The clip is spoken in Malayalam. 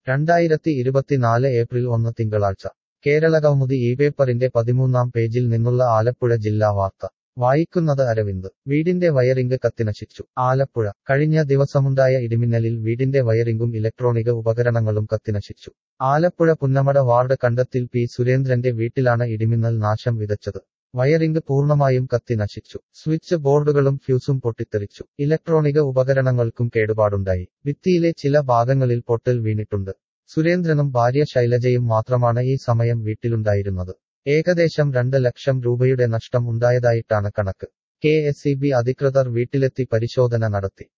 രണ്ടായിരത്തി ഇരുപത്തിനാല് ഏപ്രിൽ ഒന്ന് തിങ്കളാഴ്ച കേരളകൗമുദി ഈ പേപ്പറിന്റെ പതിമൂന്നാം പേജിൽ നിന്നുള്ള ആലപ്പുഴ ജില്ലാ വാർത്ത വായിക്കുന്നത് അരവിന്ദ് വീടിന്റെ വയറിംഗ് കത്തിനശിച്ചു ആലപ്പുഴ കഴിഞ്ഞ ദിവസമുണ്ടായ ഇടിമിന്നലിൽ വീടിന്റെ വയറിംഗും ഇലക്ട്രോണിക ഉപകരണങ്ങളും കത്തിനശിച്ചു ആലപ്പുഴ പുന്നമട വാർഡ് കണ്ടത്തിൽ പി സുരേന്ദ്രന്റെ വീട്ടിലാണ് ഇടിമിന്നൽ നാശം വിതച്ചത് വയറിംഗ് പൂർണ്ണമായും കത്തി നശിച്ചു സ്വിച്ച് ബോർഡുകളും ഫ്യൂസും പൊട്ടിത്തെറിച്ചു ഇലക്ട്രോണിക ഉപകരണങ്ങൾക്കും കേടുപാടുണ്ടായി ഭിത്തിയിലെ ചില ഭാഗങ്ങളിൽ പൊട്ടൽ വീണിട്ടുണ്ട് സുരേന്ദ്രനും ഭാര്യ ശൈലജയും മാത്രമാണ് ഈ സമയം വീട്ടിലുണ്ടായിരുന്നത് ഏകദേശം രണ്ട് ലക്ഷം രൂപയുടെ നഷ്ടം ഉണ്ടായതായിട്ടാണ് കണക്ക് കെ എസ് ഇ ബി അധികൃതർ വീട്ടിലെത്തി പരിശോധന നടത്തി